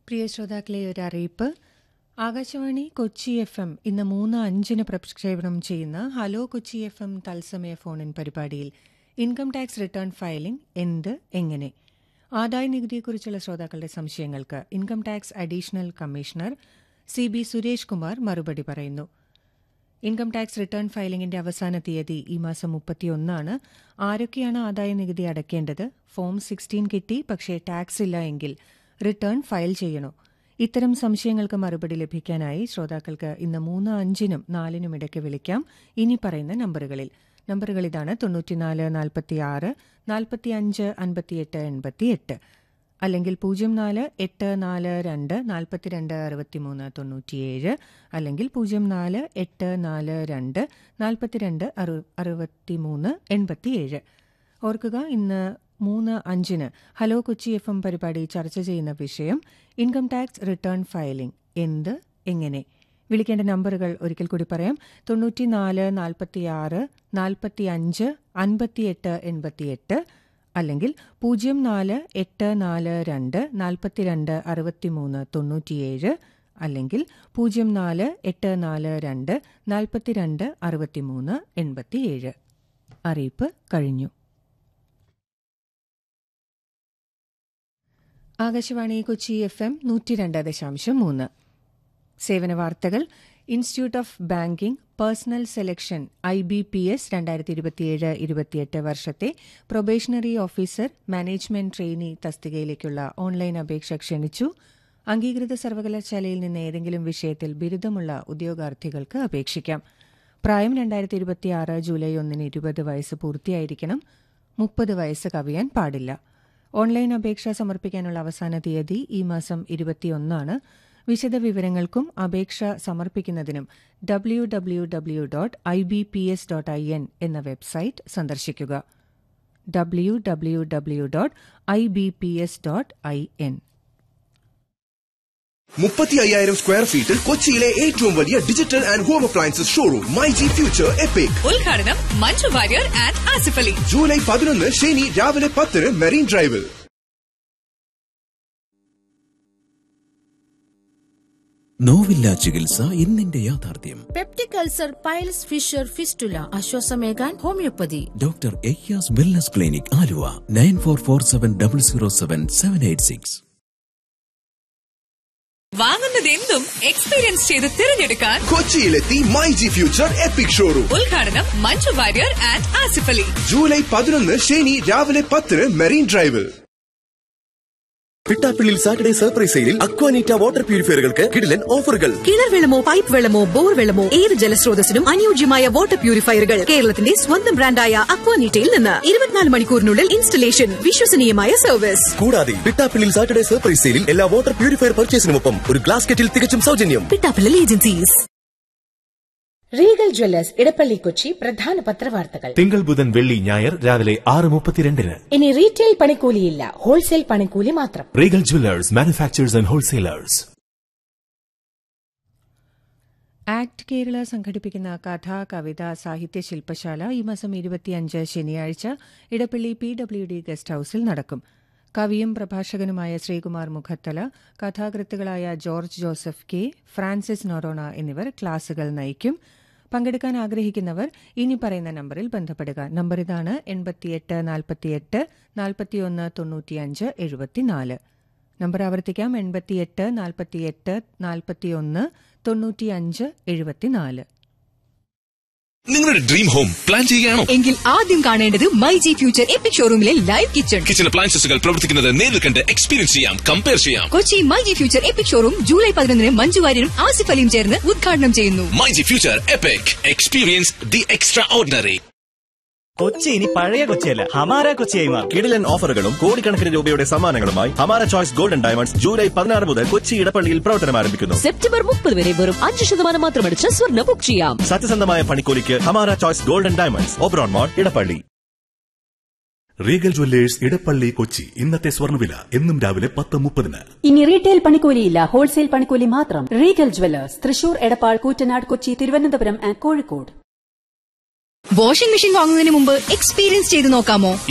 പ്രിയ ശ്രോതാക്കളെ ഒരു അറിയിപ്പ് ആകാശവാണി കൊച്ചി എഫ് എം ഇന്ന് മൂന്ന് അഞ്ചിന് പ്രക്ഷേപണം ചെയ്യുന്ന ഹലോ കൊച്ചി എഫ് എം തത്സമയ ഫോണിൻ പരിപാടിയിൽ ഇൻകം ടാക്സ് റിട്ടേൺ ഫയലിംഗ് എന്ത് എങ്ങനെ ആദായ നികുതിയെക്കുറിച്ചുള്ള ശ്രോതാക്കളുടെ സംശയങ്ങൾക്ക് income tax additional commissioner C B Suresh Kumar മറുപടി പറയുന്നു ഇൻകം ടാക്സ് റിട്ടേൺ ഫയലിംഗിന്റെ അവസാന തീയതി ഈ മാസം മുപ്പത്തിയൊന്നാണ് ആരൊക്കെയാണ് ആദായ നികുതി അടയ്ക്കേണ്ടത് ഫോം സിക്സ്റ്റീൻ കിട്ടി പക്ഷേ ടാക്സ് ഇല്ല എങ്കിൽ റിട്ടേൺ ഫയൽ ചെയ്യണോ ഇത്തരം സംശയങ്ങൾക്ക് മറുപടി ലഭിക്കാനായി ശ്രോതാക്കൾക്ക് ഇന്ന് മൂന്ന് അഞ്ചിനും നാലിനും ഇടയ്ക്ക് വിളിക്കാം ഇനി പറയുന്ന നമ്പറുകളിൽ നമ്പറുകൾ ഇതാണ് തൊണ്ണൂറ്റിനാല് നാൽപ്പത്തിയാറ് നാൽപ്പത്തിയഞ്ച് അൻപത്തിയെട്ട് എൺപത്തിയെട്ട് അല്ലെങ്കിൽ പൂജ്യം നാല് എട്ട് നാല് രണ്ട് നാൽപ്പത്തിരണ്ട് അറുപത്തിമൂന്ന് തൊണ്ണൂറ്റിയേഴ് അല്ലെങ്കിൽ പൂജ്യം നാല് എട്ട് നാല് രണ്ട് നാൽപ്പത്തിരണ്ട് അറു അറുപത്തിമൂന്ന് എൺപത്തിയേഴ് ഓർക്കുക ഇന്ന് മൂന്ന് അഞ്ചിന് ഹലോ കൊച്ചി എഫ് എം പരിപാടി ചർച്ച ചെയ്യുന്ന വിഷയം ഇൻകം ടാക്സ് റിട്ടേൺ ഫയലിംഗ് എന്ത് എങ്ങനെ വിളിക്കേണ്ട നമ്പറുകൾ ഒരിക്കൽ കൂടി പറയാം തൊണ്ണൂറ്റിനാല് നാൽപ്പത്തിയാറ് നാൽപ്പത്തിയഞ്ച് അൻപത്തിയെട്ട് എൺപത്തിയെട്ട് അല്ലെങ്കിൽ പൂജ്യം നാല് എട്ട് നാല് രണ്ട് നാൽപ്പത്തിരണ്ട് അറുപത്തിമൂന്ന് തൊണ്ണൂറ്റിയേഴ് അല്ലെങ്കിൽ പൂജ്യം നാല് എട്ട് നാല് രണ്ട് നാൽപ്പത്തിരണ്ട് അറുപത്തിമൂന്ന് എൺപത്തിയേഴ് അറിയിപ്പ് കഴിഞ്ഞു ആകാശവാണി കൊച്ചി എഫ് എം നൂറ്റി രണ്ട് ദശാംശം മൂന്ന് സേവന വാർത്തകൾ institute of banking personnel selection I B P S രണ്ടായിരത്തി ഇരുപത്തിയേഴ് ഇരുപത്തിയെട്ട് വർഷത്തെ പ്രൊബേഷണറി ഓഫീസർ മാനേജ്മെന്റ് ട്രെയിനി തസ്തികയിലേക്കുള്ള ഓൺലൈൻ അപേക്ഷ ക്ഷണിച്ചു അംഗീകൃത സർവകലാശാലയിൽ നിന്ന് ഏതെങ്കിലും വിഷയത്തിൽ ബിരുദമുള്ള ഉദ്യോഗാർത്ഥികൾക്ക് അപേക്ഷിക്കാം പ്രായം രണ്ടായിരത്തി ഇരുപത്തിയാറ് ജൂലൈ ഒന്നിന് ഇരുപത് വയസ്സ് പൂർത്തിയായിരിക്കണം മുപ്പത് വയസ്സ് കവിയാൻ പാടില്ല ഓൺലൈൻ അപേക്ഷ സമർപ്പിക്കാനുള്ള അവസാന തീയതി ഈ മാസം ഇരുപത്തിയൊന്നാണ് വിശദവിവരങ്ങൾക്കും അപേക്ഷ സമർപ്പിക്കുന്നതിനും W W W dot I B P S dot I N എന്ന വെബ്സൈറ്റ് സന്ദർശിക്കുക W W W dot I B P S dot I N മുപ്പത്തി അയ്യായിരം സ്ക്വയർ ഫീറ്റിൽ കൊച്ചിയിലെ ഏറ്റവും വലിയ digital and home appliances showroom my G future epic ഉദ്ഘാടനം Manju Warrier and Asif Ali July പതിനൊന്ന് ശനി രാവിലെ പത്തിന് മെറീൻ ഡ്രൈവിൽ നോവില്ല ചികിത്സ ഇന്നിന്റെ യാഥാർത്ഥ്യം peptic ulcer piles fissure fistula ആശ്വാസമേകാൻ homeopathy doctor Ayyas wellness clinic Aluva nine four four seven double zero seven seven eight six വാങ്ങുന്നത് എന്തും എക്സ്പീരിയൻസ് ചെയ്ത് തിരഞ്ഞെടുക്കാൻ കൊച്ചിയിലെത്തി my G future epic showroom ഉദ്ഘാടനം മഞ്ജു വാര്യർ ആൻഡ് ആസിഫ് അലി ജൂലൈ പതിനൊന്ന് ശനി രാവിലെ പത്തിന് മെറീൻ ഡ്രൈവിൽ പിട്ടാപ്പിള്ളിൽ സാറ്റർഡേ സർപ്രൈസ് സെയിലിൽ അക്വാനീറ്റ വാട്ടർ പ്യൂരിഫയറുകൾക്ക് കിടിലൻ ഓഫറുകൾ കിണർ വെള്ളമോ പൈപ്പ് വെള്ളമോ ബോർ വെള്ളമോ ഏത് ജലസ്രോതസ്സിനും അനുയോജ്യമായ വാട്ടർ പ്യൂരിഫയറുകൾ കേരളത്തിന്റെ സ്വന്തം ബ്രാൻഡായ അക്വാനീറ്റയിൽ നിന്ന് ഇരുപത്തിനാല് മണിക്കൂറിനുള്ളിൽ ഇൻസ്റ്റലേഷൻ വിശ്വസനീയമായ സർവീസ് കൂടാതെ പിട്ടാപ്പിള്ളിൽ സാറ്റർഡേ സർപ്രൈസ് സെയിലിൽ എല്ലാ വാട്ടർ പ്യൂരിഫയർ പർച്ചേസിനുമൊപ്പം ഒരു ഗ്ലാസ് കെറ്റിൽ തികച്ചും സൗജന്യം Pittappillil agencies Regal jewellers Edappally Kochi പ്രധാന പത്രവാർത്തകൾ തിങ്കൾ ബുധൻ വെള്ളി ഞായർ രാവിലെ ആറ് മുപ്പത്തിരണ്ടിന് ഇനി റീറ്റെയിൽ പണിക്കൂലിയില്ല ഹോൾസെയിൽ പണിക്കൂലി മാത്രം Regal jewellers manufacturers and wholesalers act Kerala സംഘടിപ്പിക്കുന്ന കഥ കവിത സാഹിത്യ ശില്പശാല ഈ മാസം ഇരുപത്തിയഞ്ച് ശനിയാഴ്ച Edappally P W D guest ഹൌസിൽ നടക്കും കവിയും പ്രഭാഷകനുമായ ശ്രീകുമാർ മുഖത്തല കഥാകൃത്തുകളായ George Joseph K Francis Noronha എന്നിവർ ക്ലാസുകൾ നയിക്കും പങ്കെടുക്കാൻ ആഗ്രഹിക്കുന്നവർ ഇനി പറയുന്ന നമ്പറിൽ ബന്ധപ്പെടുക നമ്പർ ഇതാണ് എൺപത്തിയെട്ട് നാൽപ്പത്തിയെട്ട് നാൽപ്പത്തിയൊന്ന് തൊണ്ണൂറ്റിയഞ്ച് എഴുപത്തിനാല് നമ്പർ ആവർത്തിക്കാം എൺപത്തിയെട്ട് നാൽപ്പത്തിയെട്ട് നാൽപ്പത്തിയൊന്ന് തൊണ്ണൂറ്റിയഞ്ച് എഴുപത്തിനാല് നിങ്ങളുടെ ഡ്രീം ഹോം പ്ലാൻ ചെയ്യുകയാണോ എങ്കിൽ ആദ്യം കാണേണ്ടത് മൈ ജി ഫ്യൂച്ചർ എപ്പിക് ഷോറൂമിലെ ലൈവ് കിച്ചൺ കിച്ചൺ അപ്ലയൻസസുകൾ പ്രവർത്തിക്കുന്നത് നേരിൽ കണ്ട് എക്സ്പീരിയൻസ് ചെയ്യാം കമ്പയർ ചെയ്യാം Kochi my G future epic showroom July പതിനൊന്നിന് മഞ്ജു വാര്യരും ആസിഫ് അലിയും ചേർന്ന് ഉദ്ഘാടനം ചെയ്യുന്നു my G future epic experience the extraordinary Kochi ഇനി പഴയ കൊച്ചിയല്ല ഹമാര കൊച്ചിയായി മാറും കിടിലൻ ഓഫറുകളും കോടിക്കണക്കിന് രൂപയുടെ സമ്മാനങ്ങളുമായി ഹമാര ചോയ്സ് ഗോൾഡൻ ഡയമണ്ട്സ് ജൂലൈ പതിനാറ് മുതൽ കൊച്ചി ഇടപ്പള്ളിയിൽ പ്രവർത്തനം ആരംഭിക്കുന്നു സെപ്റ്റംബർ മുപ്പത് വരെ വെറും അഞ്ച് ശതമാനം മാത്രം അടിച്ച് സ്വർണ്ണ ബുക്ക് ചെയ്യാം സത്യസന്ധമായ പണിക്കൂലിക്ക് Hamara choice golden diamonds Oberon mall Edappally Regal jewellers Edappally Kochi ഇന്നത്തെ സ്വർണ്ണവില എന്നും രാവിലെ പത്ത് മുപ്പതിന് ഇനി റീറ്റെയിൽ പണിക്കൂലിയില്ല ഹോൾസെയിൽ പണിക്കൂലി മാത്രം Regal jewellers Thrissur Edappal Koottanad Kochi Thiruvananthapuram and Kozhikode washing machine വാങ്ങുന്നതിന് മുമ്പ് എക്സ്പീരിയൻസ് ചെയ്ത് നോക്കാമോ